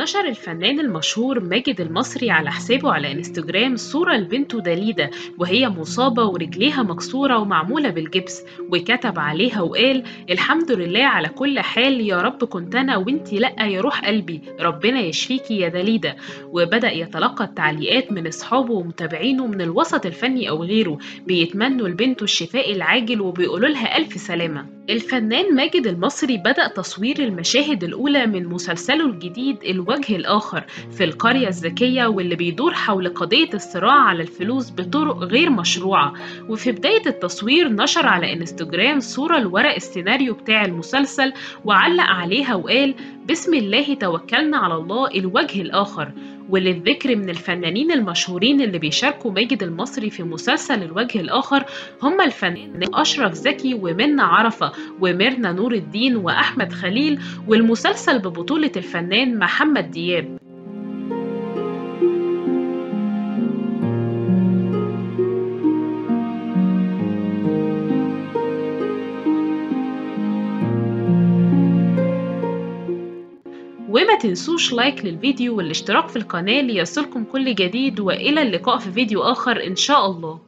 نشر الفنان المشهور ماجد المصري على حسابه على انستجرام صورة لبنته داليدا وهي مصابة ورجليها مكسورة ومعمولة بالجبس وكتب عليها وقال الحمد لله على كل حال يا رب كنت أنا وانتي لأ يا روح قلبي ربنا يشفيكي يا داليدا وبدأ يتلقى التعليقات من أصحابه ومتابعينه من الوسط الفني أو غيره بيتمنوا لبنته الشفاء العاجل وبيقولوا لها ألف سلامة الفنان ماجد المصري بدأ تصوير المشاهد الأولى من مسلسله الجديد الوجه الآخر في القرية الذكية واللي بيدور حول قضية الصراع على الفلوس بطرق غير مشروعة وفي بداية التصوير نشر على انستجرام صورة لورق السيناريو بتاع المسلسل وعلق عليها وقال بسم الله توكلنا على الله الوجه الآخر وللذكر من الفنانين المشهورين اللي بيشاركوا ماجد المصري في مسلسل الوجه الآخر هم الفنان أشرف زكي ومنى عرفة وميرنا نور الدين وأحمد خليل والمسلسل ببطولة الفنان محمد دياب وما تنسوش لايك للفيديو والاشتراك في القناة ليصلكم كل جديد وإلى اللقاء في فيديو آخر إن شاء الله